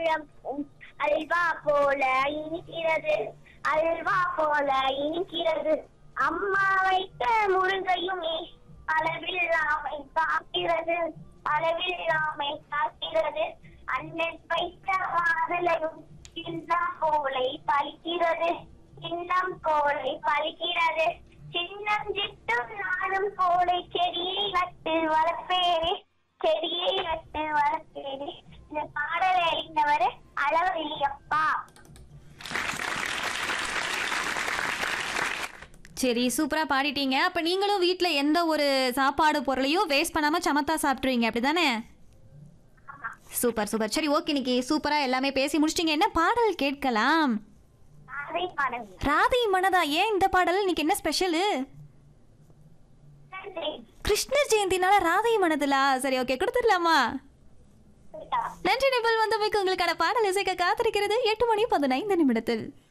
பழம் அல்வா போல இனிக்கிறது அல்வா போல இனிக்கிறது அம்மா வைத்த முருங்கையுமே அளவில்லாமை காக்கிறது அளவில்லாமை காக்கிறது அண்ணன் வைத்த மாதுளையும் சின்னம் கோலை பழிக்கிறது சின்னம் கோலை பழிக்கிறது சின்னம் சிட்டும் நானும் கோலை செடியை நட்டு வளர்ப்பேனே செடியை நட்டு வளர்ப்பேனே இந்த பாடலை அறிந்தவர் அளவிலியப்பா சரி சூப்பரா பாடிட்டீங்க அப்ப நீங்களும் வீட்ல எந்த ஒரு சாப்பாடு பொருளையும் வேஸ்ட் பண்ணாம சமத்தா சாப்பிட்ருவீங்க அப்படிதானே சூப்பர் சூப்பர் சரி ஓகே இன்னைக்கு சூப்பரா எல்லாமே பேசி முடிச்சிட்டீங்க என்ன பாடல் கேட்கலாம் அதை பாடல் ராதை மனதா ஏன் இந்த பாடல் இன்னைக்கு என்ன ஸ்பெஷலு நன்றி கிருஷ்ணர் ஜெயந்தினால ராதை மனதுலா சரி ஓகே கொடுத்துடலாமா நன்றி நிபல் வந்தமைக்கு உங்களுக்கான பாடல் இசைக்க காத்திருக்கிறது எட்டு மணி பதினைந்து நிமிடத்தில்